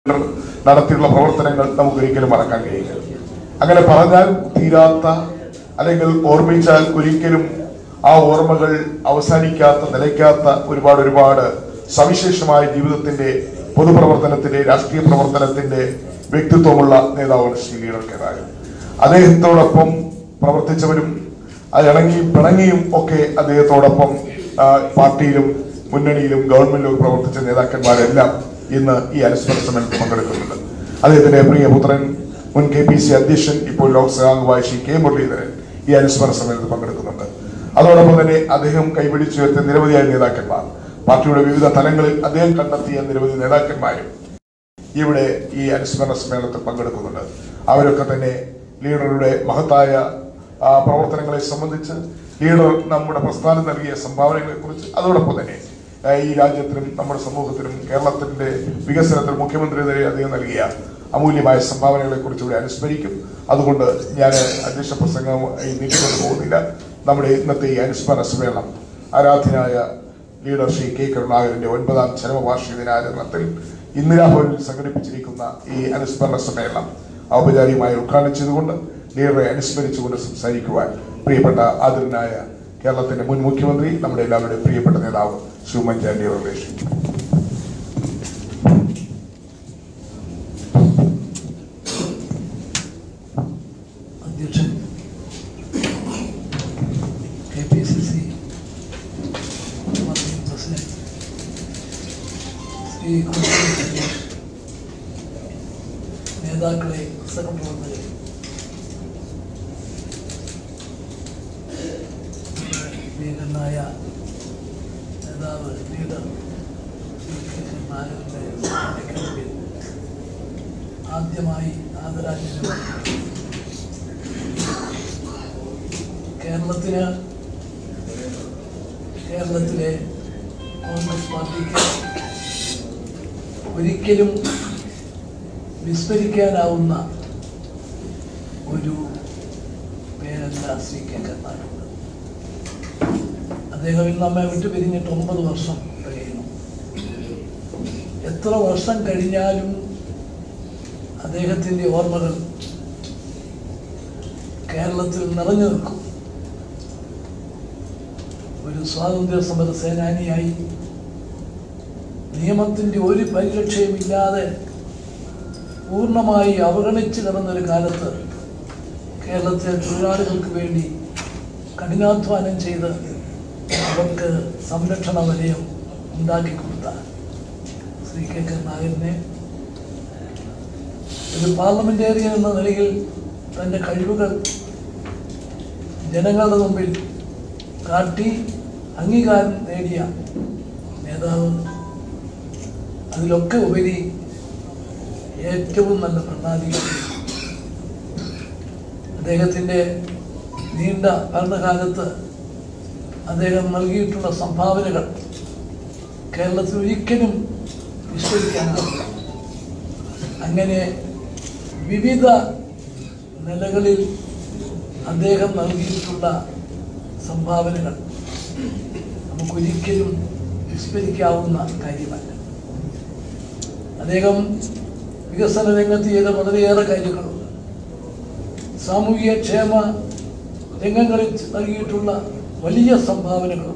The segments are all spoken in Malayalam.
നടത്തിയുള്ള പ്രവർത്തനങ്ങൾ നമുക്ക് ഒരിക്കലും മറക്കാൻ കഴിയില്ല അങ്ങനെ പറഞ്ഞാൽ തീരാത്ത അല്ലെങ്കിൽ ഓർമ്മിച്ചാൽ ഒരിക്കലും ആ ഓർമ്മകൾ അവസാനിക്കാത്ത നിലയ്ക്കാത്ത ഒരുപാട് ഒരുപാട് സവിശേഷമായ ജീവിതത്തിന്റെ പൊതുപ്രവർത്തനത്തിന്റെ രാഷ്ട്രീയ പ്രവർത്തനത്തിന്റെ വ്യക്തിത്വമുള്ള നേതാവാണ് ശ്രീ ലീഡർ കെ നായർ അദ്ദേഹത്തോടൊപ്പം പ്രവർത്തിച്ചവരും അത് ഇണങ്ങിയും പിണങ്ങിയും ഒക്കെ അദ്ദേഹത്തോടൊപ്പം ആ, പാർട്ടിയിലും മുന്നണിയിലും ഗവൺമെന്റിലും പ്രവർത്തിച്ച നേതാക്കന്മാരെല്ലാം ഇന്ന് ഈ അനുസ്മരണ സമ്മേളനത്തിൽ പങ്കെടുക്കുന്നുണ്ട് അദ്ദേഹത്തിന്റെ പ്രിയപുത്രൻ മുൻ കെ പി സി അധ്യക്ഷൻ ഇപ്പോൾ ലോക്സഭാംഗമായ ശ്രീ കെ മുരളീധരൻ ഈ അനുസ്മരണ സമ്മേളനത്തിൽ പങ്കെടുക്കുന്നുണ്ട് അതോടൊപ്പം തന്നെ അദ്ദേഹം കൈപിടിച്ചുയർത്തിയ നിരവധിയായ നേതാക്കന്മാർ പാർട്ടിയുടെ വിവിധ തലങ്ങളിൽ അദ്ദേഹം കണ്ടെത്തിയ നിരവധി നേതാക്കന്മാരും ഇവിടെ ഈ അനുസ്മരണ സമ്മേളനത്തിൽ പങ്കെടുക്കുന്നുണ്ട് അവരൊക്കെ തന്നെ ലീഡറുടെ മഹത്തായ ആ, പ്രവർത്തനങ്ങളെ സംബന്ധിച്ച് ലീഡർ നമ്മുടെ പ്രസ്ഥാനം നൽകിയ സംഭാവനകളെ കുറിച്ച് അതോടൊപ്പം തന്നെ ആ, ഈ രാജ്യത്തിനും നമ്മുടെ സമൂഹത്തിനും കേരളത്തിന്റെ വികസനത്തിനും മുഖ്യമന്ത്രി വരെ അദ്ദേഹം നൽകിയ അമൂല്യമായ സംഭാവനകളെ കുറിച്ച് ഇവിടെ അനുസ്മരിക്കും അതുകൊണ്ട് ഞാൻ അധ്യക്ഷ പ്രസംഗം ഈ നീട്ടിക്കൊണ്ട് പോകുന്നില്ല നമ്മുടെ ഇന്നത്തെ ഈ അനുസ്മരണ സമ്മേളനം ആരാധ്യനായ ലീഡർ ശ്രീ കെ കരുണാകരന്റെ ഒൻപതാം ചരമവാർഷിക ദിനാചരണത്തിൽ ഇന്ദിരാഭവനിൽ സംഘടിപ്പിച്ചിരിക്കുന്ന ഈ അനുസ്മരണ സമ്മേളനം ഔപചാരികമായി ഉദ്ഘാടനം ചെയ്തുകൊണ്ട് ലീഡറെ അനുസ്മരിച്ചുകൊണ്ട് സംസാരിക്കുവാൻ പ്രിയപ്പെട്ട ആദരനായ കേരളത്തിന്റെ മുൻ മുഖ്യമന്ത്രി നമ്മുടെ എല്ലാവരുടെയും പ്രിയപ്പെട്ട നേതാവ് ശ്രീ ഉമ്മൻചാണ്ടി അവർ അപേക്ഷിക്കും അധ്യക്ഷൻ K P C C working president Shri Kunjikkal Suresh നേതാക്കളെ സഹപ്രവർത്തകരെ ഭീകരനായ നേതാവ് ലീഡർ ശ്രീ കെ കെ നായരുടെ സ്മരണയ്ക്ക് ആദ്യമായി ആദരാഞ്ജലി കേരളത്തിന് കേരളത്തിലെ കോൺഗ്രസ് പാർട്ടിക്ക് ഒരിക്കലും വിസ്മരിക്കാനാവുന്ന ഒരു പേരല്ല ശ്രീ കെ കരുണാകരൻ അദ്ദേഹം ഇന്ന് നമ്മെ വിട്ടു പിരിഞ്ഞിട്ട് ഒമ്പത് വർഷം കഴിയുന്നു എത്ര വർഷം കഴിഞ്ഞാലും അദ്ദേഹത്തിൻ്റെ ഓർമ്മകൾ കേരളത്തിൽ നിറഞ്ഞു നിൽക്കും ഒരു സ്വാതന്ത്ര്യ സമര സേനാനിയായി നിയമത്തിൻ്റെ ഒരു പരിരക്ഷയുമില്ലാതെ പൂർണ്ണമായി അവഗണിച്ച് കിടന്നൊരു കാലത്ത് കേരളത്തിലെ തൊഴിലാളികൾക്ക് വേണ്ടി കഠിനാധ്വാനം ചെയ്ത് അവർക്ക് സംരക്ഷണ വലയം ഉണ്ടാക്കി കൊടുത്ത ശ്രീ കെ കരുണാകരനെ ഒരു പാർലമെന്റേറിയൻ എന്ന നിലയിൽ തൻ്റെ കഴിവുകൾ ജനങ്ങളുടെ മുമ്പിൽ കാട്ടി അംഗീകാരം നേടിയ നേതാവ് അതിലൊക്കെ ഉപരി ഏറ്റവും നല്ല ഭരണാധികാരി അദ്ദേഹത്തിൻ്റെ നീണ്ട ഭരണകാലത്ത് അദ്ദേഹം നൽകിയിട്ടുള്ള സംഭാവനകൾ കേരളത്തിൽ ഒരിക്കലും വിസ്മരിക്കാനാവില്ല അങ്ങനെ വിവിധ നിലകളിൽ അദ്ദേഹം നൽകിയിട്ടുള്ള സംഭാവനകൾ നമുക്കൊരിക്കലും വിസ്മരിക്കാവുന്ന കാര്യമല്ല അദ്ദേഹം വികസന രംഗത്ത് ചെയ്ത വളരെയേറെ കാര്യങ്ങളുണ്ട് സാമൂഹിക ക്ഷേമ രംഗങ്ങളിൽ നൽകിയിട്ടുള്ള വലിയ സംഭാവനകളുണ്ട്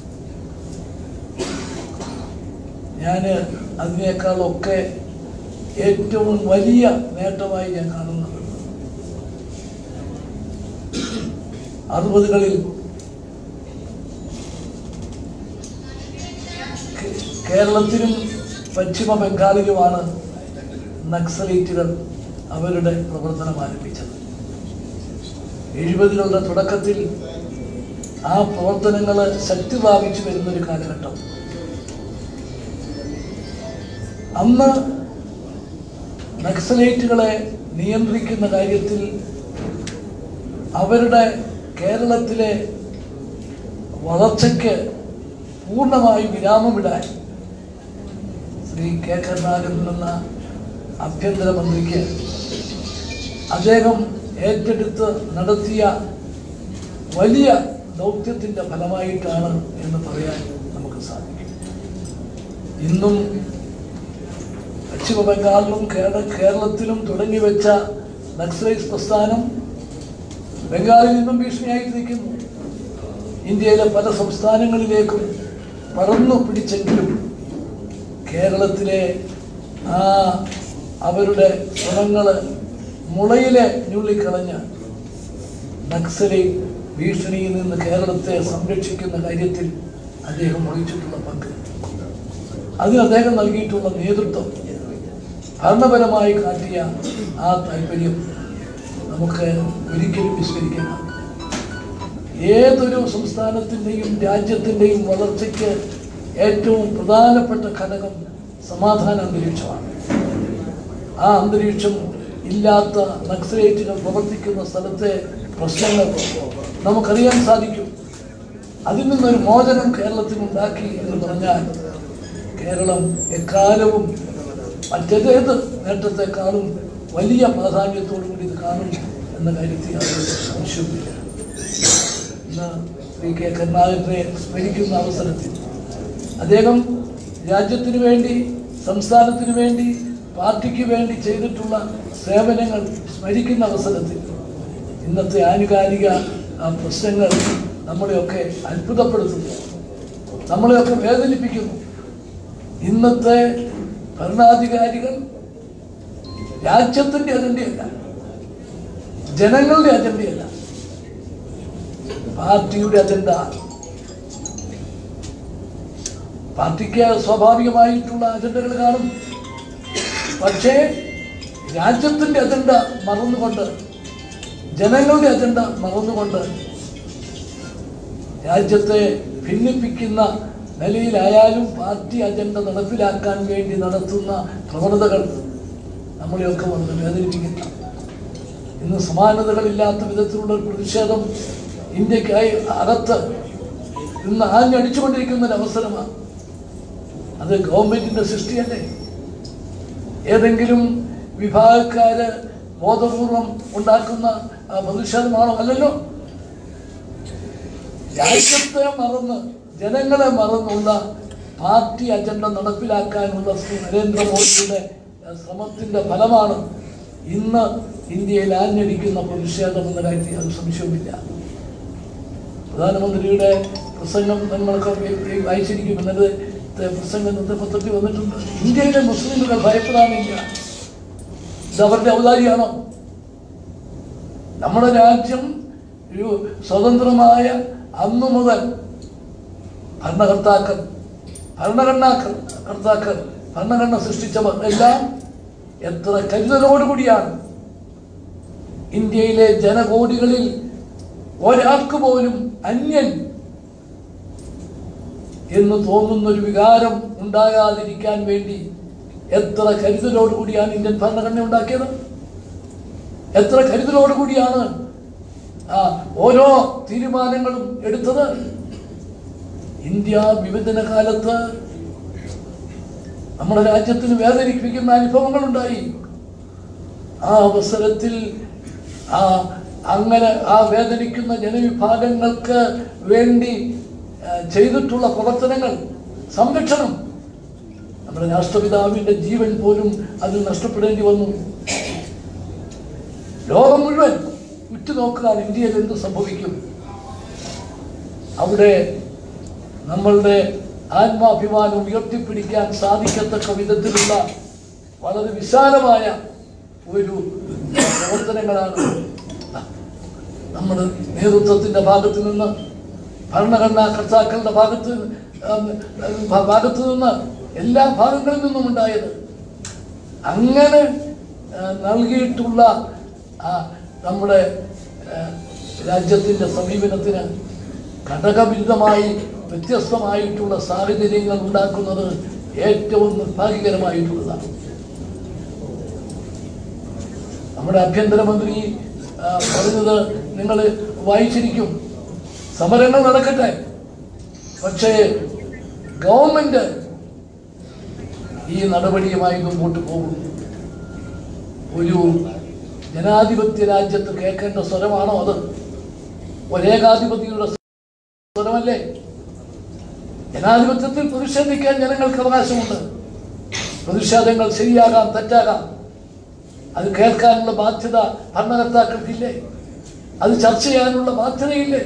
ഞാൻ അതിനേക്കാളൊക്കെ ഏറ്റവും വലിയ നേട്ടമായി ഞാൻ കാണുന്നത് അറുപതുകളിൽ കേ- കേരളത്തിലും പശ്ചിമ ബംഗാളിലുമാണ് നക്സലൈറ്റുകൾ അവരുടെ പ്രവർത്തനം ആരംഭിച്ചത് എഴുപതുകളുടെ തുടക്കത്തിൽ ആ പ്രവർത്തനങ്ങൾ ശക്തി പ്രാപിച്ചു വരുന്നൊരു കാലഘട്ടം അന്ന് നക്സലൈറ്റുകളെ നിയന്ത്രിക്കുന്ന കാര്യത്തിൽ അവരുടെ കേരളത്തിലെ വളർച്ചയ്ക്ക് പൂർണ്ണമായി വിരാമമിടാൻ ശ്രീ കെ കരുണാകരൻ എന്ന ആഭ്യന്തരമന്ത്രിക്ക് അദ്ദേഹം ഏറ്റെടുത്ത് നടത്തിയ വലിയ ദൗത്യത്തിൻ്റെ ഫലമായിട്ടാണ് എന്ന് പറയാൻ നമുക്ക് സാധിക്കും ഇന്നും പശ്ചിമ ബംഗാളിലും കേരള കേരളത്തിലും തുടങ്ങി വെച്ച നക്സലൈറ്റ് പ്രസ്ഥാനം ബംഗാളിൽ നിന്നും ഭീഷണിയായിട്ട് നിൽക്കുന്നു ഇന്ത്യയിലെ പല സംസ്ഥാനങ്ങളിലേക്കും പടർന്നു പിടിച്ചെങ്കിലും കേരളത്തിലെ ആ അവരുടെ ശ്രമങ്ങൾ മുളയിലെ ഞുള്ളിക്കളഞ്ഞ് നക്സലി ഭീഷണിയിൽ നിന്ന് കേരളത്തെ സംരക്ഷിക്കുന്ന കാര്യത്തിൽ അദ്ദേഹം വഹിച്ചിട്ടുള്ള പങ്ക് അതിന് അദ്ദേഹം നൽകിയിട്ടുള്ള നേതൃത്വം ഭരണപരമായി കാട്ടിയ ആ താല്പര്യം നമുക്ക് ഒരിക്കലും വിസ്മരിക്കാനാകും ഏതൊരു സംസ്ഥാനത്തിൻ്റെയും രാജ്യത്തിൻ്റെയും വളർച്ചയ്ക്ക് ഏറ്റവും പ്രധാനപ്പെട്ട ഘടകം സമാധാന അന്തരീക്ഷമാണ് ആ അന്തരീക്ഷം ഇല്ലാത്ത നക്സലേറ്റുകൾ പ്രവർത്തിക്കുന്ന സ്ഥലത്തെ പ്രശ്നങ്ങൾ നമുക്കറിയാൻ സാധിക്കും അതിൽ നിന്നൊരു മോചനം കേരളത്തിനുണ്ടാക്കി എന്ന് പറഞ്ഞാൽ കേരളം എക്കാലവും മറ്റേത് നേട്ടത്തെക്കാളും വലിയ പ്രാധാന്യത്തോടു കൂടി ഇത് കാണും എന്ന കാര്യത്തിൽ യാതൊരു സംശയവുമില്ല ഇന്ന് ശ്രീ കെ കരുണാകരനെ സ്മരിക്കുന്ന അവസരത്തിൽ അദ്ദേഹം രാജ്യത്തിന് വേണ്ടി സംസ്ഥാനത്തിന് വേണ്ടി പാർട്ടിക്ക് വേണ്ടി ചെയ്തിട്ടുള്ള സേവനങ്ങൾ സ്മരിക്കുന്ന അവസരത്തിൽ ഇന്നത്തെ ആനുകാലിക ആ, പ്രശ്നങ്ങൾ നമ്മളെയൊക്കെ അത്ഭുതപ്പെടുത്തുന്നു നമ്മളെയൊക്കെ വേദനിപ്പിക്കുന്നു ഇന്നത്തെ ഭരണാധികാരികൾ രാജ്യത്തിന്റെ അജണ്ടയല്ല ജനങ്ങളുടെ അജണ്ടയല്ല പാർട്ടിയുടെ അജണ്ട പാർട്ടിക്ക് സ്വാഭാവികമായിട്ടുള്ള അജണ്ടകൾ കാണും പക്ഷേ രാജ്യത്തിന്റെ അജണ്ട മറന്നുകൊണ്ട് ജനങ്ങളുടെ അജണ്ട മറന്നുകൊണ്ട് രാജ്യത്തെ ഭിന്നിപ്പിക്കുന്ന നിലയിലായാലും പാർട്ടി അജണ്ട നടപ്പിലാക്കാൻ വേണ്ടി നടത്തുന്ന പ്രവണതകൾ നമ്മളെയൊക്കെ വളരെ വേദനിപ്പിക്കുന്ന ഇന്ന് സമാനതകളില്ലാത്ത വിധത്തിലുള്ള ഒരു പ്രതിഷേധം ഇന്ത്യക്കായി അകത്ത് ഇന്ന് ആഞ്ഞടിച്ചുകൊണ്ടിരിക്കുന്ന ഒരു അവസരമാണ് അത് ഗവൺമെന്റിന്റെ സൃഷ്ടിയല്ലേ ഏതെങ്കിലും വിഭാഗക്കാര് ബോധപൂർവം ഉണ്ടാക്കുന്ന ആ, പ്രതിഷേധമാണോ അല്ലല്ലോ രാജ്യത്തെ മറന്ന് ജനങ്ങളെ മറന്നുള്ള പാർട്ടി അജണ്ട നടപ്പിലാക്കാനുള്ള ശ്രീ നരേന്ദ്രമോദിയുടെ ആ, ശ്രമത്തിന്റെ ഫലമാണ് ഇന്ന് ഇന്ത്യയിൽ ആഞ്ഞടിക്കുന്ന പ്രതിഷേധം എന്ന കാര്യത്തിൽ അത് സംശയവുമില്ല പ്രധാനമന്ത്രിയുടെ പ്രസംഗം നമ്മളൊക്കെ വി- വി- വായിച്ചിരിക്കും എന്നത് പ്രസംഗം ഇന്നത്തെ പത്രത്തിൽ വന്നിട്ടുണ്ട് ഇന്ത്യയിലെ മുസ്ലിമുകൾ ഭയപ്പെടാനില്ല ഇത് അവരുടെ ഔദാര്യാണോ നമ്മുടെ രാജ്യം ഒരു സ്വതന്ത്രമായ അന്നു മുതൽ ഭരണകർത്താക്കൾ ഭരണഘടനാക്കൾ കർത്താക്കൾ ഭരണഘടന സൃഷ്ടിച്ചവർ എല്ലാം എത്ര കരുതലോടുകൂടിയാണ് ഇന്ത്യയിലെ ജനകോടികളിൽ ഒരാൾക്ക് പോലും അന്യൻ എന്ന് തോന്നുന്ന ഒരു വികാരം ഉണ്ടാകാതിരിക്കാൻ വേണ്ടി എത്ര കരുതലോടുകൂടിയാണ് ഇന്ത്യൻ ഭരണഘടന ഉണ്ടാക്കിയത് എത്ര കരുതലോടുകൂടിയാണ് ആ ഓരോ തീരുമാനങ്ങളും എടുത്തത് ഇന്ത്യ വിഭജന കാലത്ത് നമ്മുടെ രാജ്യത്തിന് വേദനിപ്പിക്കുന്ന അനുഭവങ്ങൾ ഉണ്ടായി ആ അവസരത്തിൽ ആ അങ്ങനെ ആ വേദനിക്കുന്ന ജനവിഭാഗങ്ങൾക്ക് വേണ്ടി ആ, ചെയ്തിട്ടുള്ള പ്രവർത്തനങ്ങൾ സംരക്ഷണം നമ്മുടെ രാഷ്ട്രപിതാവിന്റെ ജീവൻ പോലും അതിൽ നഷ്ടപ്പെടേണ്ടി വന്നു ലോകം മുഴുവൻ ഉറ്റുനോക്കാൻ ഇന്ത്യയിൽ എന്ത് സംഭവിക്കും അവിടെ നമ്മളുടെ ആത്മാഭിമാനം ഉയർത്തിപ്പിടിക്കാൻ സാധിക്കത്തക്ക വിധത്തിലുള്ള വളരെ വിശാലമായ ഒരു പ്രവർത്തനങ്ങളാണ് നമ്മുടെ നേതൃത്വത്തിന്റെ ഭാഗത്ത് നിന്ന് ഭരണഘടനാ കർത്താക്കളുടെ ഭാഗത്ത് ഉം, ഉം, ഭാഗത്ത് നിന്ന് എല്ലാ ഭാഗങ്ങളിൽ നിന്നും ഉണ്ടായത് അങ്ങനെ ആ, നൽകിയിട്ടുള്ള ആ, നമ്മുടെ ആ, രാജ്യത്തിന്റെ സമീപനത്തിന് ഘടകവിരുദ്ധമായി വ്യത്യസ്തമായിട്ടുള്ള സാഹചര്യങ്ങൾ ഉണ്ടാക്കുന്നത് ഏറ്റവും നിർഭാഗ്യകരമായിട്ടുള്ളതാണ് നമ്മുടെ ആഭ്യന്തരമന്ത്രി ആ, പറഞ്ഞത് നിങ്ങൾ വായിച്ചിരിക്കും സമരങ്ങൾ നടക്കട്ടെ പക്ഷേ ഗവൺമെന്റ് ഈ നടപടിയുമായി മുമ്പോട്ട് പോകും ഒരു ജനാധിപത്യ രാജ്യത്ത് കേൾക്കേണ്ട സ്വരമാണോ അത് ഒരേകാധിപതിയുടെ സ്വരമല്ലേ ജനാധിപത്യത്തിൽ പ്രതിഷേധിക്കാൻ ജനങ്ങൾക്ക് അവകാശമുണ്ട് പ്രതിഷേധങ്ങൾ ശരിയാകാം തെറ്റാകാം അത് കേൾക്കാനുള്ള ബാധ്യത ഭരണകർത്താക്കൾക്കില്ലേ അത് ചർച്ച ചെയ്യാനുള്ള ബാധ്യതയില്ലേ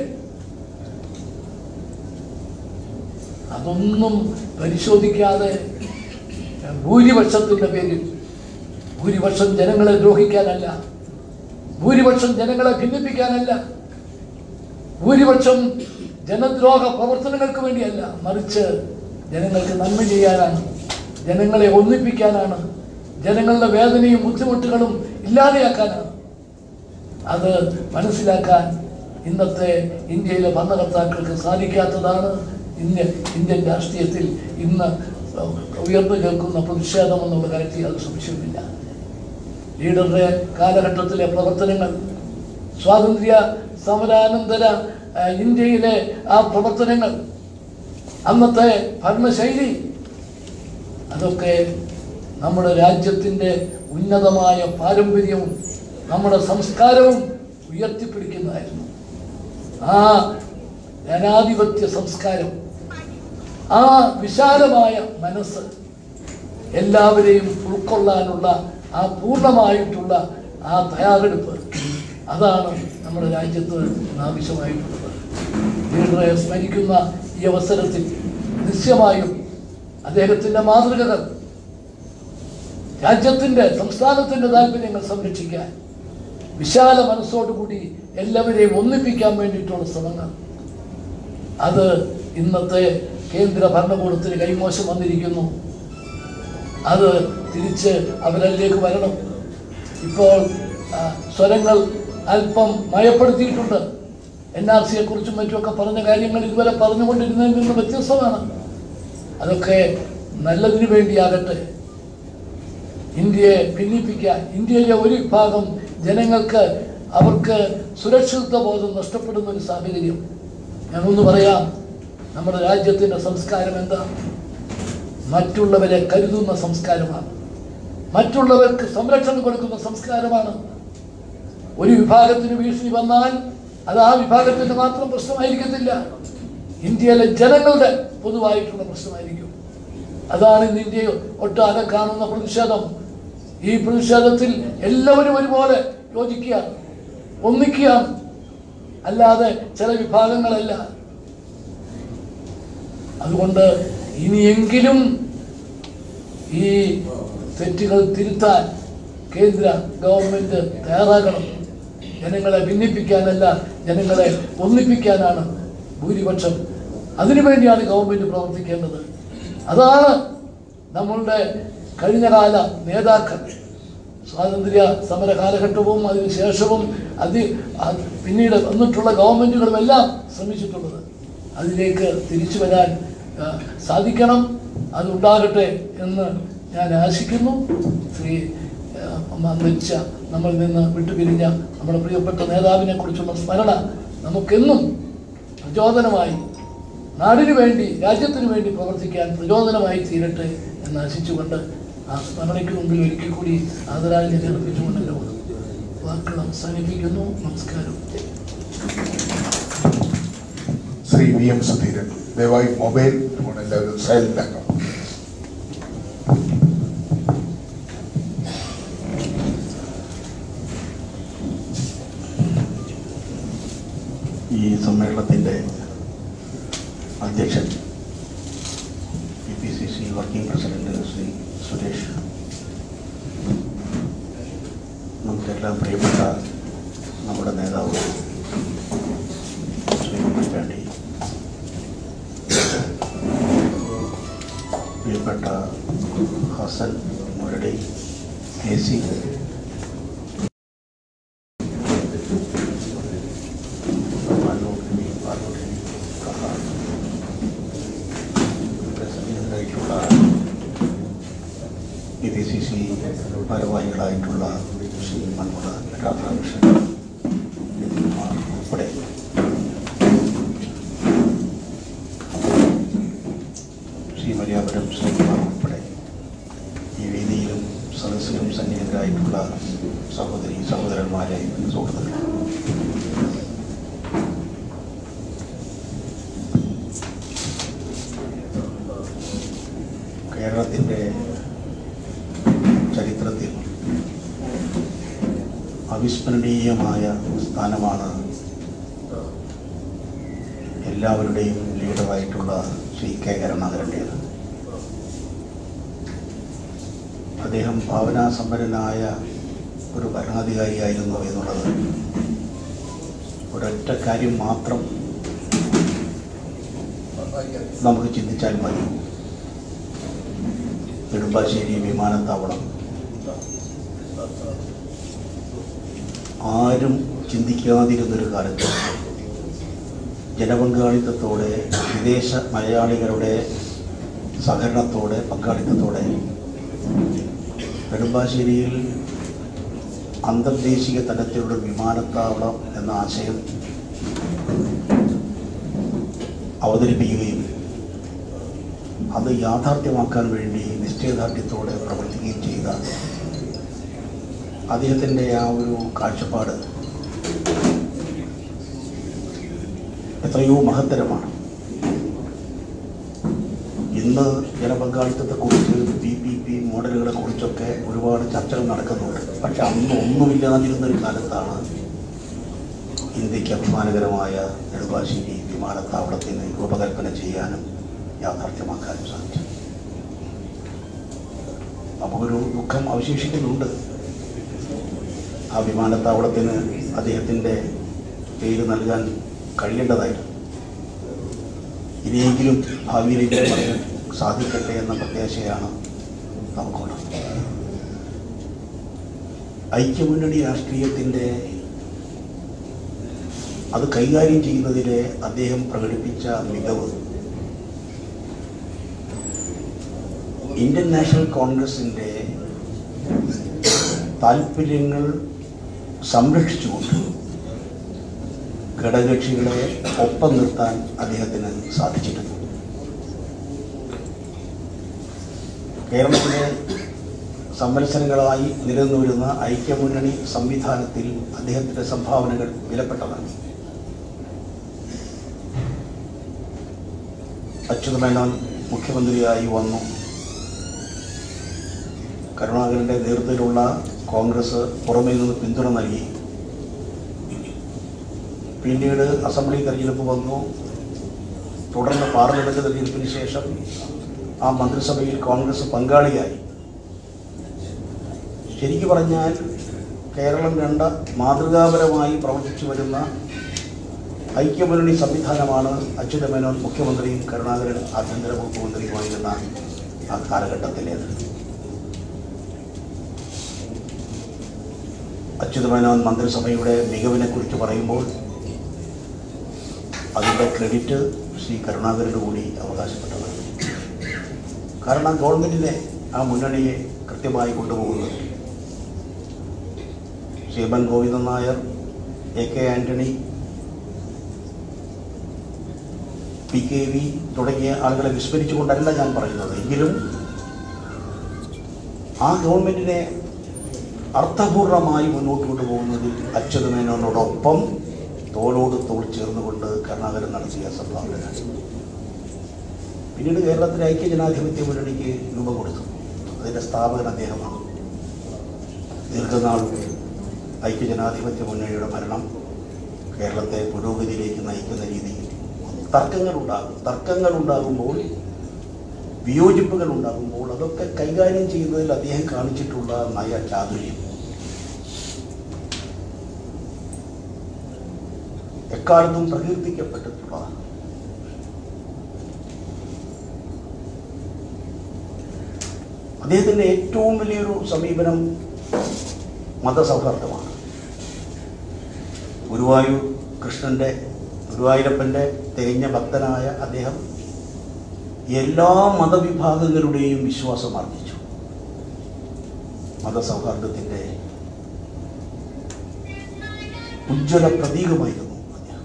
അതൊന്നും പരിശോധിക്കാതെ ഭൂരിപക്ഷത്തിന്റെ പേരിൽ ഭൂരിപക്ഷം ജനങ്ങളെ ദ്രോഹിക്കാനല്ല ഭൂരിപക്ഷം ജനങ്ങളെ ഭിന്നിപ്പിക്കാനല്ല ഭൂരിപക്ഷം ജനദ്രോഹ പ്രവർത്തനങ്ങൾക്ക് വേണ്ടിയല്ല മറിച്ച് ജനങ്ങൾക്ക് നന്മ ചെയ്യാനാണ് ജനങ്ങളെ ഒന്നിപ്പിക്കാനാണ് ജനങ്ങളുടെ വേദനയും ബുദ്ധിമുട്ടുകളും ഇല്ലാതെയാക്കാനാണ് അത് മനസ്സിലാക്കാൻ ഇന്നത്തെ ഇന്ത്യയിലെ ഭരണകർത്താക്കൾക്ക് സാധിക്കാത്തതാണ് ഇന്ത്യ ഇന്ത്യൻ രാഷ്ട്രീയത്തിൽ ഇന്ന് ഉയർന്നു കേൾക്കുന്ന പ്രതിഷേധം എന്നുള്ള കാര്യത്തിൽ അത് സംശയമില്ല ലീഡറുടെ കാലഘട്ടത്തിലെ പ്രവർത്തനങ്ങൾ സ്വാതന്ത്ര്യ സമരാനന്തര ആ, ഇന്ത്യയിലെ ആ പ്രവർത്തനങ്ങൾ അന്നത്തെ ഭരണശൈലി അതൊക്കെ നമ്മുടെ രാജ്യത്തിൻ്റെ ഉന്നതമായ പാരമ്പര്യവും നമ്മുടെ സംസ്കാരവും ഉയർത്തിപ്പിടിക്കുന്നതായിരുന്നു ആ ജനാധിപത്യ സംസ്കാരം ആ വിശാലമായ മനസ്സ് എല്ലാവരെയും ഉൾക്കൊള്ളാനുള്ള ആ പൂർണ്ണമായിട്ടുള്ള ആ തയ്യാറെടുപ്പ് അതാണ് നമ്മുടെ രാജ്യത്ത് ഇന്ന് ആവശ്യമായിട്ടുള്ളത് ലീഡറെ സ്മരിക്കുന്ന ഈ അവസരത്തിൽ നിശ്ചയമായും അദ്ദേഹത്തിൻ്റെ മാതൃകകൾ രാജ്യത്തിൻ്റെ സംസ്ഥാനത്തിൻ്റെ താല്പര്യങ്ങൾ സംരക്ഷിക്കാൻ വിശാല മനസ്സോടുകൂടി എല്ലാവരെയും ഒന്നിപ്പിക്കാൻ വേണ്ടിയിട്ടുള്ള ശ്രമങ്ങൾ അത് ഇന്നത്തെ കേന്ദ്ര ഭരണകൂടത്തിന് കൈമോശം വന്നിരിക്കുന്നു അത് തിരിച്ച് അവരിലേക്ക് വരണം ഇപ്പോൾ ആ, സ്വരങ്ങൾ അല്പം മയപ്പെടുത്തിയിട്ടുണ്ട് എൻ ആർ സിയെ കുറിച്ചും മറ്റുമൊക്കെ പറഞ്ഞ കാര്യങ്ങൾ ഇതുവരെ പറഞ്ഞുകൊണ്ടിരുന്നതിൽ നിന്ന് വ്യത്യസ്തമാണ് അതൊക്കെ നല്ലതിനു വേണ്ടിയാകട്ടെ ഇന്ത്യയെ ഭിന്നിപ്പിക്കാൻ ഇന്ത്യയിലെ ഒരു വിഭാഗം ജനങ്ങൾക്ക് അവർക്ക് സുരക്ഷിത ബോധം നഷ്ടപ്പെടുന്ന ഒരു സാഹചര്യം ഞാനൊന്ന് പറയാം നമ്മുടെ രാജ്യത്തിൻ്റെ സംസ്കാരം എന്താ മറ്റുള്ളവരെ കരുതുന്ന സംസ്കാരമാണ് മറ്റുള്ളവർക്ക് സംരക്ഷണം കൊടുക്കുന്ന സംസ്കാരമാണ് ഒരു വിഭാഗത്തിന് ഭീഷണി വന്നാൽ അത് ആ വിഭാഗത്തിന്റെ മാത്രം പ്രശ്നമായിരിക്കത്തില്ല ഇന്ത്യയിലെ ജനങ്ങളുടെ പൊതുവായിട്ടുള്ള പ്രശ്നമായിരിക്കും അതാണ് ഇന്ന് ഇന്ത്യ ഒട്ടാകെ കാണുന്ന പ്രതിഷേധം ഈ പ്രതിഷേധത്തിൽ എല്ലാവരും ഒരുപോലെ യോജിക്കുക ഒന്നിക്കുക അല്ലാതെ ചില വിഭാഗങ്ങളല്ല അതുകൊണ്ട് ഇനിയെങ്കിലും ഈ തെറ്റുകൾ തിരുത്താൻ കേന്ദ്ര ഗവൺമെന്റ് തയ്യാറാകണം ജനങ്ങളെ ഭിന്നിപ്പിക്കാനല്ല ജനങ്ങളെ ഒന്നിപ്പിക്കാനാണ് ഭൂരിപക്ഷം അതിനുവേണ്ടിയാണ് ഗവൺമെന്റ് പ്രവർത്തിക്കേണ്ടത് അതാണ് നമ്മളുടെ കഴിഞ്ഞകാല നേതാക്കൾ സ്വാതന്ത്ര്യ സമര കാലഘട്ടവും അതിനുശേഷവും അതി അത് പിന്നീട് വന്നിട്ടുള്ള ഗവൺമെന്റുകളും എല്ലാം ശ്രമിച്ചിട്ടുള്ളത് അതിലേക്ക് തിരിച്ചു വരാൻ ആ, സാധിക്കണം അതുണ്ടാകട്ടെ എന്ന് ഞാൻ ആശിക്കുന്നു ശ്രീ ആ, അന്തരിച്ച നമ്മളിൽ നിന്ന് വിട്ടുപിരിഞ്ഞ നമ്മുടെ പ്രിയപ്പെട്ട നേതാവിനെ കുറിച്ചുള്ള സ്മരണ നമുക്കെന്നും പ്രചോദനമായി നാടിനു വേണ്ടി രാജ്യത്തിനു വേണ്ടി പ്രവർത്തിക്കാൻ പ്രചോദനമായി തീരട്ടെ എന്ന് ആശിച്ചുകൊണ്ട് ആ സ്മരണയ്ക്ക് മുമ്പിൽ ഒരിക്കൽ കൂടി ആദരാഞ്ജലി അർപ്പിച്ചുകൊണ്ട് എൻ്റെ വാക്കുകൾ അവസാനിപ്പിക്കുന്നു നമസ്കാരം ശ്രീ വി എം സുധീരൻ ദയവായി മൊബൈൽ ഫോൺ എല്ലാവരും സൈലന്റ് ആക്കണം ഈ സമ്മേളനത്തിൻ്റെ അധ്യക്ഷൻ P P C C working president Shri Suresh നമുക്കെല്ലാം പ്രിയപ്പെട്ട നമ്മുടെ നേതാവ് ശ്രീ ഉമ്മൻചാണ്ടി പ്രിയപ്പെട്ട ഹസൻ മുരളി എ സി പാലോട്ടിനി പാലോട്ടിനി കഹാർ പ്രസിഡന്റായിട്ടുള്ള ഇ ഡി സി സി ഭാരവാഹികളായിട്ടുള്ള ശ്രീ മന്മുള രാധാകൃഷ്ണൻ എന്നിവർ ഉൾപ്പെടെ ശ്രീ മര്യാപുരം ശ്രീകുമാർ ഉൾപ്പെടെ ഈ വേദിയിലും സദസ്സിലും സന്നിഹിതരായിട്ടുള്ള സഹോദരി സഹോദരന്മാരെ സുഹൃത്തുക്കൾ കേരളത്തിൻ്റെ അവിസ്മരണീയമായ സ്ഥാനമാണ് എല്ലാവരുടെയും ലീഡറായിട്ടുള്ള ശ്രീ കെ കരുണാകരൻ്റേത് അദ്ദേഹം ഭാവനാസമ്പന്നനായ ഒരു ഭരണാധികാരിയായിരുന്നു എന്നുള്ളത് ഒരൊറ്റ കാര്യം മാത്രം നമുക്ക് ചിന്തിച്ചാൽ മതി നെടുമ്പാശ്ശേരി വിമാനത്താവളം ആരും ചിന്തിക്കാതിരുന്നൊരു കാലത്ത് ജനപങ്കാളിത്തത്തോടെ വിദേശ മലയാളികളുടെ സഹകരണത്തോടെ പങ്കാളിത്തത്തോടെ നെടുമ്പാശ്ശേരിയിൽ അന്തർദേശീയ തലത്തിലുള്ള വിമാനത്താവളം എന്ന ആശയം അവതരിപ്പിക്കുകയും അത് യാഥാർത്ഥ്യമാക്കാൻ വേണ്ടി നിശ്ചയദാർഢ്യത്തോടെ പ്രവർത്തിക്കുകയും ചെയ്ത അദ്ദേഹത്തിൻ്റെ ആ ഒരു കാഴ്ചപ്പാട് എത്രയോ മഹത്തരമാണ് ഇന്ന് ജനപങ്കാളിത്തത്തെക്കുറിച്ച് പി പി പി മോഡലുകളെ കുറിച്ചൊക്കെ ഒരുപാട് ചർച്ചകൾ നടക്കുന്നുണ്ട് പക്ഷെ അന്ന് ഒന്നുമില്ലാതിരുന്ന ഒരു കാലത്താണ് ഇന്ത്യക്ക് അഭിമാനകരമായ നെടുമ്പാശ്ശേരി വിമാനത്താവളത്തിന് രൂപകൽപ്പന ചെയ്യാനും യാഥാർത്ഥ്യമാക്കാനും സാധിച്ചു നമുക്കൊരു ദുഃഖം അവശേഷിക്കുന്നുണ്ട് ആ വിമാനത്താവളത്തിന് അദ്ദേഹത്തിൻ്റെ പേര് നൽകാൻ കഴിയേണ്ടതായിരുന്നു ഇനിയെങ്കിലും ഭാവിയിലേക്ക് പറയാൻ സാധിക്കട്ടെ എന്ന പ്രത്യാശയാണ് നമുക്കുള്ളത് ഐക്യമുന്നണി രാഷ്ട്രീയത്തിൻ്റെ അത് കൈകാര്യം ചെയ്യുന്നതിലെ അദ്ദേഹം പ്രകടിപ്പിച്ച മികവ് ഇന്ത്യൻ നാഷണൽ കോൺഗ്രസിൻ്റെ താല്പര്യങ്ങൾ സംരക്ഷിച്ചുകൊണ്ട് ഘടകകക്ഷികളെ ഒപ്പം നിർത്താൻ അദ്ദേഹത്തിന് സാധിച്ചിട്ടുണ്ട് കേരളത്തിലെ സംവത്സരങ്ങളായി നിലനിന്നിരുന്ന ഐക്യമുന്നണി സംവിധാനത്തിൽ അദ്ദേഹത്തിൻ്റെ സംഭാവനകൾ വിലപ്പെട്ടതാണ് അച്യുതമേനോൻ മുഖ്യമന്ത്രിയായി വന്നു കരുണാകരൻ്റെ നേതൃത്വത്തിലുള്ള കോൺഗ്രസ് പുറമേ നിന്ന് പിന്തുണ നൽകി പിന്നീട് അസംബ്ലി തെരഞ്ഞെടുപ്പ് വന്നു തുടർന്ന് പാർലമെന്റ് തെരഞ്ഞെടുപ്പിന് ശേഷം ആ മന്ത്രിസഭയിൽ കോൺഗ്രസ് പങ്കാളിയായി ശരിക്കു പറഞ്ഞാൽ കേരളം കണ്ട മാതൃകാപരമായി പ്രവർത്തിച്ചു വരുന്ന ഐക്യമുന്നണി സംവിധാനമാണ് അച്യുതമേനോൻ മുഖ്യമന്ത്രിയും കരുണാകരൻ ആഭ്യന്തര വകുപ്പ് മന്ത്രിയുമായിരുന്ന ആ കാലഘട്ടത്തിലേത് അച്യുതമേനോൻ മന്ത്രിസഭയുടെ മികവിനെ കുറിച്ച് പറയുമ്പോൾ അതിൻ്റെ ക്രെഡിറ്റ് ശ്രീ കരുണാകരന് കൂടി അവകാശപ്പെട്ടതാണ് കാരണം ഗവൺമെൻറ്റിനെ ആ മുന്നണിയെ കൃത്യമായി കൊണ്ടുപോകുന്നത് Shriman Govindan Nair A K Antony P K V തുടങ്ങിയ ആളുകളെ വിസ്മരിച്ചുകൊണ്ടല്ല ഞാൻ പറയുന്നത് എങ്കിലും ആ ഗവൺമെൻറ്റിനെ അർത്ഥപൂർണമായി മുന്നോട്ട് കൊണ്ടുപോകുന്നതിൽ അച്യുതമേനോനോടൊപ്പം തോളോട് തോൾ ചേർന്നുകൊണ്ട് കരുണാകരൻ നടത്തിയ സംഭാവന പിന്നീട് കേരളത്തിലെ ഐക്യജനാധിപത്യ മുന്നണിക്ക് രൂപം കൊടുത്തു അതിൻ്റെ സ്ഥാപകൻ അദ്ദേഹമാണ് ദീർഘനാൾ ഐക്യജനാധിപത്യ മുന്നണിയുടെ ഭരണം കേരളത്തെ പുരോഗതിയിലേക്ക് നയിക്കുന്ന രീതിയിൽ തർക്കങ്ങളുണ്ടാകും തർക്കങ്ങളുണ്ടാകുമ്പോൾ വിയോജിപ്പുകൾ ഉണ്ടാകുമ്പോൾ അതൊക്കെ കൈകാര്യം ചെയ്യുന്നതിൽ അദ്ദേഹം കാണിച്ചിട്ടുള്ള നയ ചാതുര്യം എക്കാലത്തും പ്രകീർത്തിക്കപ്പെട്ടിട്ടുള്ളതാണ് അദ്ദേഹത്തിൻ്റെ ഏറ്റവും വലിയൊരു സമീപനം മതസൗഹാർദ്ദമാണ് ഗുരുവായൂർ കൃഷ്ണൻ്റെ ഗുരുവായൂരപ്പൻ്റെ തികഞ്ഞ ഭക്തനായ അദ്ദേഹം എല്ലാ മതവിഭാഗങ്ങളുടെയും വിശ്വാസം ആർജിച്ചു മതസൗഹാർദ്ദത്തിൻ്റെ ഉജ്ജ്വല പ്രതീകമായിരുന്നു അദ്ദേഹം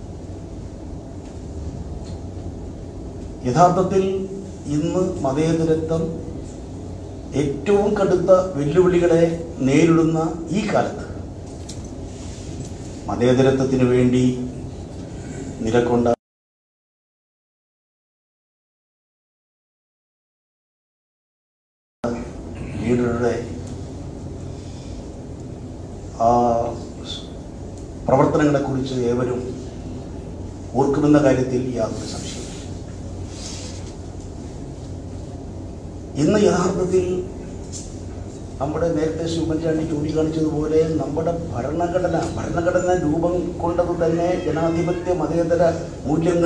യഥാർത്ഥത്തിൽ ഇന്ന് മതേതരത്വം ഏറ്റവും കടുത്ത വെല്ലുവിളികളെ നേരിടുന്ന ഈ കാലത്ത് മതേതരത്വത്തിന് വേണ്ടി നിലകൊണ്ട ലീഡറുടെ ആ പ്രവർത്തനങ്ങളെക്കുറിച്ച് ഏവരും ഓർക്കുമെന്ന കാര്യത്തിൽ യാതൊരു സംശയമില്ല ഇന്ന് യഥാർത്ഥത്തിൽ നമ്മുടെ നേരത്തെ ശുഭൻചാണ്ടി ചൂണ്ടിക്കാണിച്ചതുപോലെ നമ്മുടെ ഭരണഘടന ഭരണഘടന രൂപം കൊണ്ടത് തന്നെ ജനാധിപത്യ മതേതര മൂല്യങ്ങൾ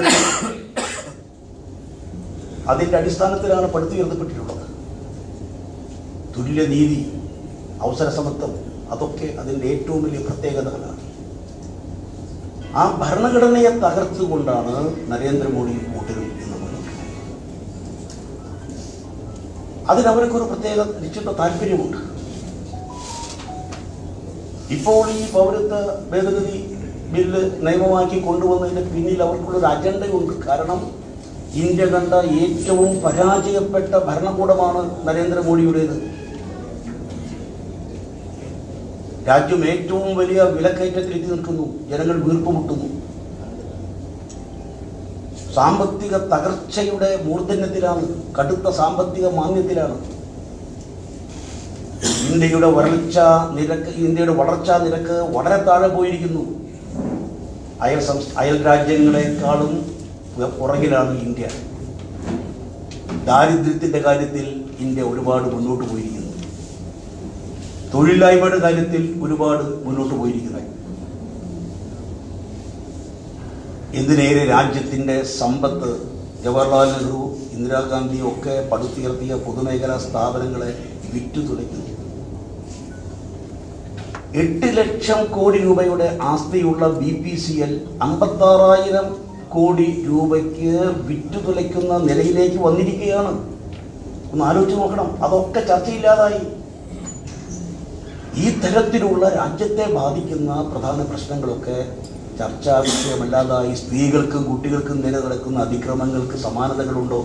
അതിൻ്റെ അടിസ്ഥാനത്തിലാണ് പടുത്തുയർത്തപ്പെട്ടിട്ടുള്ളത് തുല്യനീതി അവസര സമത്വം അതൊക്കെ അതിൻ്റെ ഏറ്റവും വലിയ പ്രത്യേകതകളാണ് ആ ഭരണഘടനയെ തകർത്തുകൊണ്ടാണ് നരേന്ദ്രമോദി കൂട്ടരും ഇന്ന് മുന്നോട്ട് പോകുന്നത്. അതിനവർക്കൊരു പ്രത്യേക നിശ്ചിത താല്പര്യമുണ്ട് ഇപ്പോൾ ഈ പൗരത്വ ഭേദഗതി ബില്ല് നിയമമാക്കി കൊണ്ടുവന്നതിന് പിന്നിൽ അവർക്കുള്ളൊരു അജണ്ടയുണ്ട് കാരണം ഇന്ത്യ കണ്ട ഏറ്റവും പരാജയപ്പെട്ട ഭരണകൂടമാണ് നരേന്ദ്രമോദിയുടേത് രാജ്യം ഏറ്റവും വലിയ വിലക്കയറ്റത്തിൽ എത്തി നിൽക്കുന്നു ജനങ്ങൾ വീർപ്പുമുട്ടുന്നു സാമ്പത്തിക തകർച്ചയുടെ മൂർധന്യത്തിലാണ് കടുത്ത സാമ്പത്തിക മാന്ദ്യത്തിലാണ് ഇന്ത്യയുടെ വരൾച്ച നിരക്ക് ഇന്ത്യയുടെ വളർച്ചാ നിരക്ക് വളരെ താഴെ പോയിരിക്കുന്നു അയൽ സംസ്ഥ അയൽ രാജ്യങ്ങളെക്കാളും പു- പുറകിലാണ് ഇന്ത്യ ദാരിദ്ര്യത്തിന്റെ കാര്യത്തിൽ ഇന്ത്യ ഒരുപാട് മുന്നോട്ട് പോയിരിക്കുന്നു തൊഴിലില്ലായ്മയുടെ കാര്യത്തിൽ ഒരുപാട് മുന്നോട്ട് പോയിരിക്കുന്നു ഇതിനേറെ രാജ്യത്തിന്റെ സമ്പത്ത് ജവഹർലാൽ നെഹ്റു ഇന്ദിരാഗാന്ധി ഒക്കെ പടുത്തുയർത്തിയ പൊതുമേഖലാ സ്ഥാപനങ്ങളെ വിറ്റു തുലയ്ക്കുന്നു എട്ട് ലക്ഷം കോടി രൂപയുടെ ആസ്തിയുള്ള ബി പി സി എൽ അമ്പത്താറായിരം കോടി രൂപയ്ക്ക് വിറ്റു തുലയ്ക്കുന്ന നിലയിലേക്ക് വന്നിരിക്കുകയാണ് ഒന്ന് ആലോചിച്ച് നോക്കണം അതൊക്കെ ചർച്ചയില്ലാതായി ഈ തരത്തിലുള്ള രാജ്യത്തെ ബാധിക്കുന്ന പ്രധാന പ്രശ്നങ്ങളൊക്കെ ചർച്ചാ വിഷയമല്ലാതായി സ്ത്രീകൾക്കും കുട്ടികൾക്കും നേരെ നടക്കുന്ന അതിക്രമങ്ങൾക്ക് സമാനതകളുണ്ടോ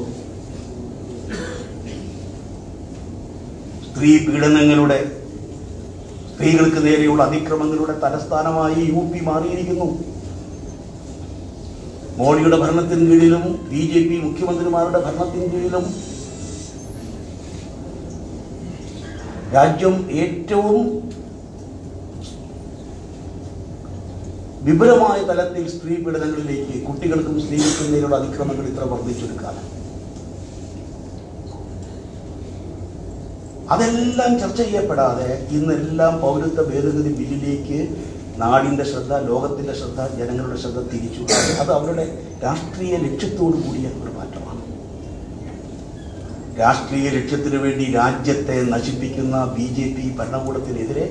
സ്ത്രീ പീഡനങ്ങളുടെ സ്ത്രീകൾക്ക് നേരെയുള്ള അതിക്രമങ്ങളുടെ തലസ്ഥാനമായി യു പി മാറിയിരിക്കുന്നു മോഡിയുടെ ഭരണത്തിന് കീഴിലും ബി ജെ പി മുഖ്യമന്ത്രിമാരുടെ ഭരണത്തിന് കീഴിലും രാജ്യം ഏറ്റവും വിപുലമായ തലത്തിൽ സ്ത്രീ പീഡനങ്ങളിലേക്ക് കുട്ടികൾക്കും സ്ത്രീകൾക്കും നേരെയുള്ള അതിക്രമങ്ങൾ ഇത്ര വർദ്ധിച്ചൊരു കാലം അതെല്ലാം ചർച്ച ചെയ്യപ്പെടാതെ ഇന്നെല്ലാം പൗരത്വ ഭേദഗതി ബില്ലിലേക്ക് നാടിന്റെ ശ്രദ്ധ ലോകത്തിന്റെ ശ്രദ്ധ ജനങ്ങളുടെ ശ്രദ്ധ തിരിച്ചു അത് അവരുടെ രാഷ്ട്രീയ ലക്ഷ്യത്തോടു കൂടിയ ഒരു മാറ്റമാണ് രാഷ്ട്രീയ ലക്ഷ്യത്തിനു വേണ്ടി രാജ്യത്തെ നശിപ്പിക്കുന്ന ബി ജെ പി ഭരണകൂടത്തിനെതിരെ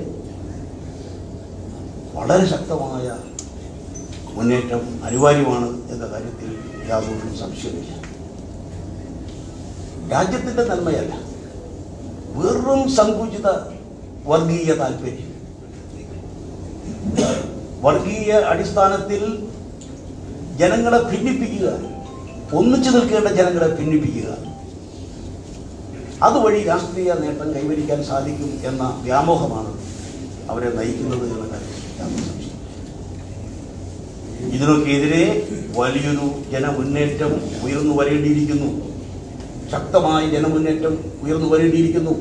വളരെ ശക്തമായ മുന്നേറ്റം അനിവാര്യമാണ് എന്ന കാര്യത്തിൽ യാതൊരു സംശയമില്ല രാജ്യത്തിന്റെ നന്മയല്ല വെറും സങ്കുചിത വർഗീയ താല്പര്യം വർഗീയ അടിസ്ഥാനത്തിൽ ജനങ്ങളെ ഭിന്നിപ്പിക്കുക ഒന്നിച്ചു നിൽക്കേണ്ട ജനങ്ങളെ ഭിന്നിപ്പിക്കുക അതുവഴി രാഷ്ട്രീയ നേട്ടം കൈവരിക്കാൻ സാധിക്കും എന്ന വ്യാമോഹമാണ് അവരെ നയിക്കുന്നത് എന്ന കാര്യത്തിൽ യാതൊരു സംശയമില്ല. ഇതിനൊക്കെതിരെ വലിയൊരു ജനമുന്നേറ്റം ഉയർന്നു വരേണ്ടിയിരിക്കുന്നു ശക്തമായ ജനമുന്നേറ്റം ഉയർന്നു വരേണ്ടിയിരിക്കുന്നു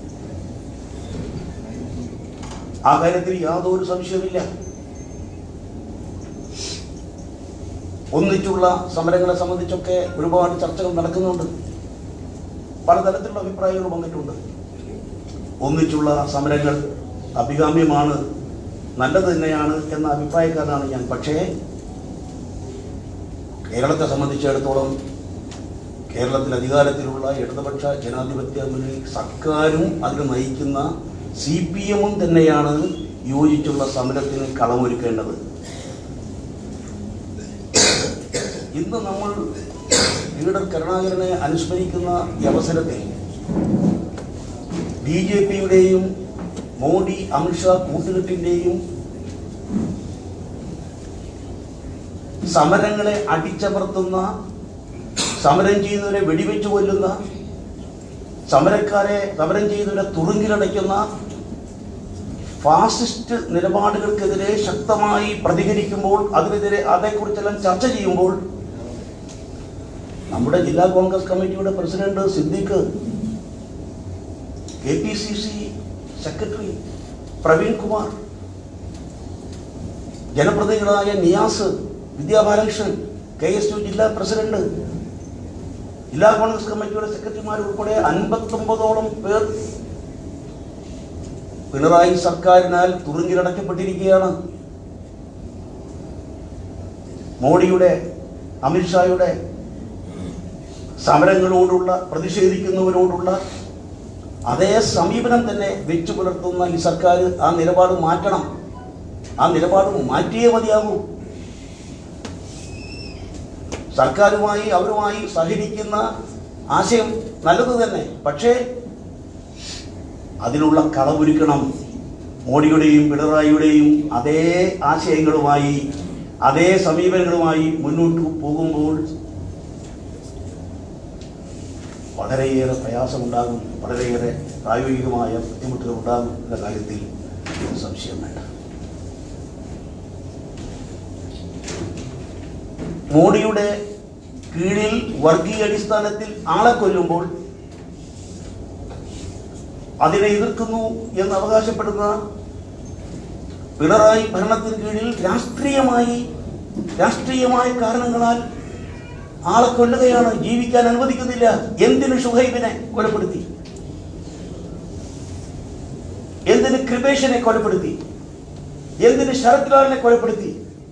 ആ കാര്യത്തിൽ യാതൊരു സംശയമില്ല ഒന്നിച്ചുള്ള സമരങ്ങളെ സംബന്ധിച്ചൊക്കെ ഒരുപാട് ചർച്ചകൾ നടക്കുന്നുണ്ട് പലതരത്തിലുള്ള അഭിപ്രായങ്ങൾ വന്നിട്ടുണ്ട് ഒന്നിച്ചുള്ള സമരങ്ങൾ അഭികാമ്യമാണ് നല്ലത് തന്നെയാണ് എന്ന അഭിപ്രായക്കാരനാണ് ഞാൻ പക്ഷേ കേരളത്തെ സംബന്ധിച്ചിടത്തോളം കേരളത്തിൽ അധികാരത്തിലുള്ള ഇടതുപക്ഷ ജനാധിപത്യ മുന്നണി സർക്കാരും അതിന് നയിക്കുന്ന സി പി എമ്മും തന്നെയാണ് യോജിച്ചുള്ള സമരത്തിന് കളമൊരുക്കേണ്ടത് ഇന്ന് നമ്മൾ ലീഡർ കരുണാകരനെ അനുസ്മരിക്കുന്ന ഈ അവസരത്തിൽ ബി ജെ പിയുടെയും മോഡി അമിത്ഷാ കൂട്ടുകെട്ടിന്റെയും സമരങ്ങളെ അടിച്ചമർത്തുന്ന സമരം ചെയ്യുന്നവരെ വെടിവെച്ച് കൊല്ലുന്ന സമരക്കാരെ സമരം ചെയ്യുന്നവരെ തുറുങ്കിലടയ്ക്കുന്ന ഫാസിസ്റ്റ് നിലപാടുകൾക്കെതിരെ ശക്തമായി പ്രതികരിക്കുമ്പോൾ അതിനെതിരെ അതേക്കുറിച്ചെല്ലാം ചർച്ച ചെയ്യുമ്പോൾ നമ്മുടെ ജില്ലാ കോൺഗ്രസ് കമ്മിറ്റിയുടെ president Siddique K P C C secretary Praveen Kumar ജനപ്രതിനിധികളായ Niyas Vidya Balakrishnan K S U ജില്ലാ പ്രസിഡന്റ് ജില്ലാ കോൺഗ്രസ് കമ്മിറ്റിയുടെ സെക്രട്ടറിമാർ ഉൾപ്പെടെ അൻപത്തൊമ്പതോളം പേർ പിണറായി സർക്കാരിനാൽ തുറുങ്കിലടക്കപ്പെട്ടിരിക്കുകയാണ് മോഡിയുടെ അമിത്ഷായുടെ സമരങ്ങളോടുള്ള പ്രതിഷേധിക്കുന്നവരോടുള്ള അതേ സമീപനം തന്നെ വെച്ചു പുലർത്തുന്ന ഈ സർക്കാർ ആ നിലപാട് മാറ്റണം ആ നിലപാട് മാറ്റിയേ മതിയാകൂ സർക്കാരുമായി അവരുമായി സഹകരിക്കുന്ന ആശയം നല്ലത് തന്നെ പക്ഷേ അതിനുള്ള കളമൊരുക്കണം മോഡിയുടെയും പിണറായിയുടെയും അതേ ആശയങ്ങളുമായി അതേ സമീപനങ്ങളുമായി മുന്നോട്ട് പോകുമ്പോൾ വളരെയേറെ പ്രയാസമുണ്ടാകും വളരെയേറെ പ്രായോഗികമായ ബുദ്ധിമുട്ടുകൾ ഉണ്ടാകും എന്ന കാര്യത്തിൽ സംശയം വേണ്ട മോഡിയുടെ കീഴിൽ വർഗീയ അടിസ്ഥാനത്തിൽ ആളെ കൊല്ലുമ്പോൾ അതിനെ എതിർക്കുന്നു എന്ന് അവകാശപ്പെടുന്ന പിണറായി ഭരണത്തിന് കീഴിൽ രാഷ്ട്രീയമായി രാഷ്ട്രീയമായ കാരണങ്ങളാൽ ആളെ കൊല്ലുകയാണ് ജീവിക്കാൻ അനുവദിക്കുന്നില്ല എന്തിന് ഷുഹൈബിനെ കൊലപ്പെടുത്തി എന്തിന് കൃപേഷിനെ കൊലപ്പെടുത്തി എന്തിന് ശരത് ലാലിനെ കൊലപ്പെടുത്തി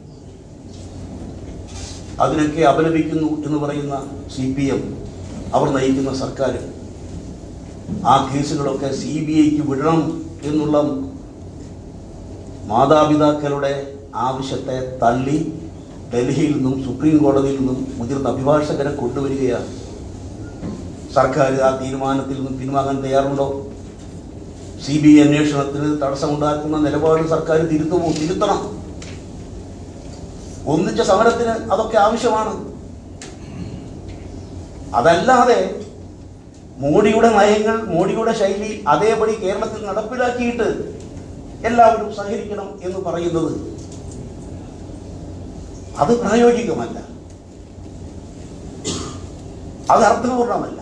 അതിനൊക്കെ അപലപിക്കുന്നു എന്ന് പറയുന്ന സി പി എം അവർ നയിക്കുന്ന സർക്കാർ ആ കേസുകളൊക്കെ സി ബി ഐക്ക് വിടണം എന്നുള്ള മാതാപിതാക്കളുടെ ആവശ്യത്തെ തള്ളി ഡൽഹിയിൽ നിന്നും സുപ്രീം കോടതിയിൽ നിന്നും മുതിർന്ന അഭിഭാഷകരെ കൊണ്ടുവരികയാണ് സർക്കാർ ആ തീരുമാനത്തിൽ നിന്നും പിൻവാങ്ങാൻ തയ്യാറുണ്ടോ സി ബി ഐ അന്വേഷണത്തിന് തടസ്സമുണ്ടാക്കുന്ന നിലപാട് സർക്കാർ തിരുത്തുമോ തിരുത്തണം ഒന്നിച്ച സമരത്തിന് അതൊക്കെ ആവശ്യമാണ് അതല്ലാതെ മോഡിയുടെ നയങ്ങൾ മോഡിയുടെ ശൈലി അതേപടി കേരളത്തിൽ നടപ്പിലാക്കിയിട്ട് എല്ലാവരും സഹകരിക്കണം എന്ന് പറയുന്നത് അത് പ്രായോഗികമല്ല അത് അർത്ഥപൂർണമല്ല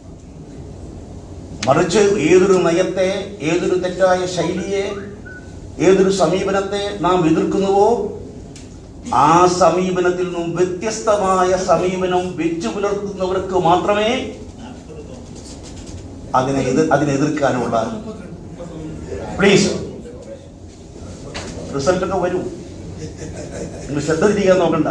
മറിച്ച് ഏതൊരു നയത്തെ ഏതൊരു തെറ്റായ ശൈലിയെ ഏതൊരു സമീപനത്തെ നാം എതിർക്കുന്നുവോ ആ സമീപനത്തിൽ നിന്നും വ്യത്യസ്തമായ സമീപനം വെച്ചു പുലർത്തുന്നവർക്ക് മാത്രമേ അതിനെ എതിർ അതിനെ എതിർക്കാനുള്ള പ്ലീസ് റിസൾട്ട് ഒക്കെ വരും നിങ്ങൾ ശ്രദ്ധ തിരിക്കാൻ നോക്കണ്ട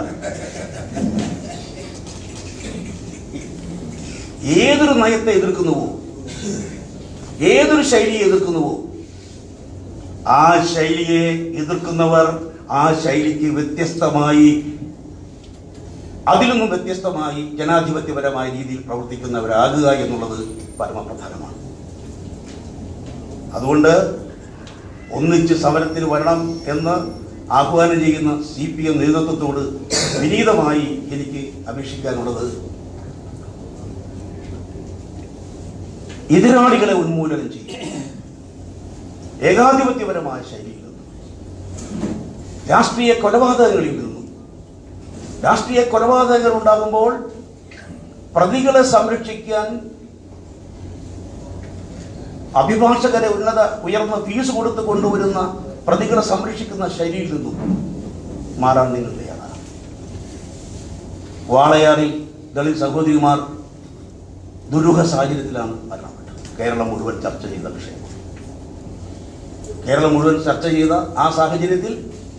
ഏതൊരു നയത്തെ എതിർക്കുന്നുവോ ഏതൊരു ശൈലിയെ എതിർക്കുന്നുവോ ആ ശൈലിയെ എതിർക്കുന്നവർ ആ ശൈലിക്ക് വ്യത്യസ്തമായി അതിൽ നിന്നും വ്യത്യസ്തമായി ജനാധിപത്യപരമായ രീതിയിൽ പ്രവർത്തിക്കുന്നവരാകുക എന്നുള്ളത് പരമപ്രധാനമാണ് അതുകൊണ്ട് ഒന്നിച്ച് സമരത്തിന് വരണം എന്ന് ആഹ്വാനം ചെയ്യുന്ന സി പി എം നേതൃത്വത്തോട് വിനീതമായി എനിക്ക് അപേക്ഷിക്കാനുള്ളത് എതിരാളികളെ ഉന്മൂലനം ചെയ്യും ഏകാധിപത്യപരമായ ശൈലിയിൽ നിന്നും രാഷ്ട്രീയ കൊലപാതകങ്ങളിൽ നിന്നും രാഷ്ട്രീയ കൊലപാതകങ്ങൾ ഉണ്ടാകുമ്പോൾ പ്രതികളെ സംരക്ഷിക്കാൻ അഭിഭാഷകരെ ഉന്നത ഉയർന്ന ഫീസ് കൊടുത്ത് കൊണ്ടുവരുന്ന പ്രതികളെ സംരക്ഷിക്കുന്ന ശൈലിയിൽ നിന്നും മാറാൻ നിങ്ങൾ തയ്യാറാണ് വാളയാറിൽ ദളിത് സഹോദരിമാർ ദുരൂഹ സാഹചര്യത്തിലാണ് മരണപ്പെട്ടത് കേരളം മുഴുവൻ ചർച്ച ചെയ്ത വിഷയം കേരളം മുഴുവൻ ചർച്ച ചെയ്ത ആ സാഹചര്യത്തിൽ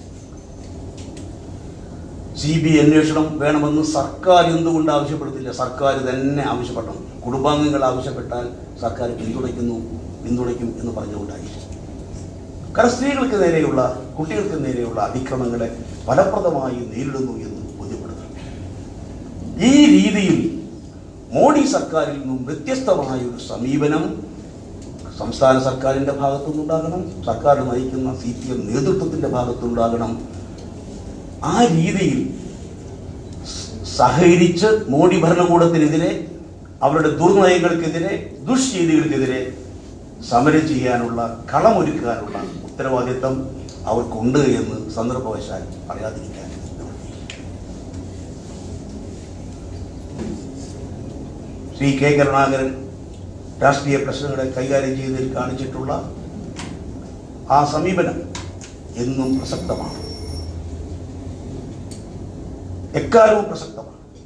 സി ബി അന്വേഷണം വേണമെന്ന് സർക്കാർ എന്തുകൊണ്ട് ആവശ്യപ്പെടുത്തില്ല സർക്കാർ തന്നെ ആവശ്യപ്പെടണം കുടുംബാംഗങ്ങൾ ആവശ്യപ്പെട്ടാൽ സർക്കാർ പിന്തുണയ്ക്കുന്നു പിന്തുണയ്ക്കും എന്ന് പറഞ്ഞുകൊണ്ടായി കാരണം സ്ത്രീകൾക്ക് നേരെയുള്ള കുട്ടികൾക്ക് നേരെയുള്ള അതിക്രമങ്ങളെ ഫലപ്രദമായി നേരിടുന്നു എന്ന് ബോധ്യപ്പെടുന്നു ഈ രീതിയിൽ മോഡി സർക്കാരിൽ നിന്നും വ്യത്യസ്തമായ ഒരു സമീപനം സംസ്ഥാന സർക്കാരിന്റെ ഭാഗത്തുനിന്നുണ്ടാകണം സർക്കാർ നയിക്കുന്ന സി പി എം നേതൃത്വത്തിന്റെ ഭാഗത്തുനിന്നുണ്ടാകണം ആ രീതിയിൽ സഹകരിച്ച് മോഡി ഭരണകൂടത്തിനെതിരെ അവരുടെ ദുർനയങ്ങൾക്കെതിരെ ദുഷ്ചെയ്തികൾക്കെതിരെ സമരം ചെയ്യാനുള്ള കളമൊരുക്കാനുള്ള ഉത്തരവാദിത്തം അവർക്കുണ്ട് എന്ന് സന്ദർഭവശാൽ പറയാതിരിക്കാൻ ശ്രീ കെ കരുണാകരൻ രാഷ്ട്രീയ പ്രശ്നങ്ങളെ കൈകാര്യം ചെയ്തതിൽ കാണിച്ചിട്ടുള്ള ആ സമീപനം എന്നും പ്രസക്തമാണ് എക്കാലവും പ്രസക്തമാണ്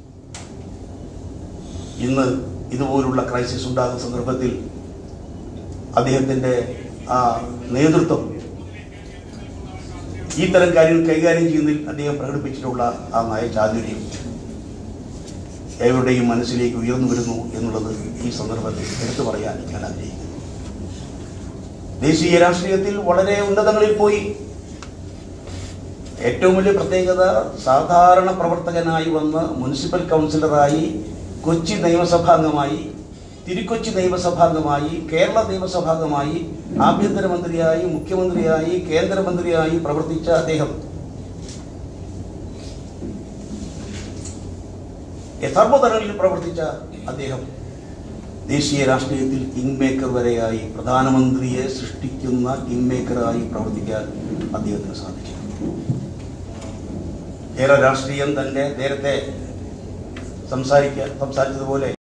ഇന്ന് ഇതുപോലുള്ള ക്രൈസിസ് ഉണ്ടാകുന്ന സന്ദർഭത്തിൽ അദ്ദേഹത്തിൻ്റെ ആ നേതൃത്വം ഈ തരം കാര്യങ്ങൾ കൈകാര്യം ചെയ്യുന്നതിൽ അദ്ദേഹം പ്രകടിപ്പിച്ചിട്ടുള്ള ആ നയചാതുര്യം ഏവരുടെയും മനസ്സിലേക്ക് ഉയർന്നു വരുന്നു എന്നുള്ളത് ഈ സന്ദർഭത്തിൽ എടുത്തു പറയാൻ ഞാൻ ആഗ്രഹിക്കുന്നു ദേശീയ രാഷ്ട്രീയത്തിൽ വളരെ ഉന്നതങ്ങളിൽ പോയി ഏറ്റവും വലിയ പ്രത്യേകത സാധാരണ പ്രവർത്തകനായി വന്ന് മുനിസിപ്പൽ കൗൺസിലറായി കൊച്ചി നിയമസഭാംഗമായി തിരുക്കൊച്ചി നിയമസഭാംഗമായി കേരള നിയമസഭാംഗമായി ആഭ്യന്തരമന്ത്രിയായി മുഖ്യമന്ത്രിയായി കേന്ദ്രമന്ത്രിയായി പ്രവർത്തിച്ച അദ്ദേഹം യഥാർത്ഥതലങ്ങളിൽ പ്രവർത്തിച്ച അദ്ദേഹം ദേശീയ രാഷ്ട്രീയത്തിൽ കിങ് മേക്കർ വരെയായി പ്രധാനമന്ത്രിയെ സൃഷ്ടിക്കുന്ന കിങ് മേക്കറായി പ്രവർത്തിക്കാൻ അദ്ദേഹത്തിന് സാധിച്ചു കേരള രാഷ്ട്രീയം തന്റെ നേരത്തെ സംസാരിക്കാൻ സംസാരിച്ചതുപോലെ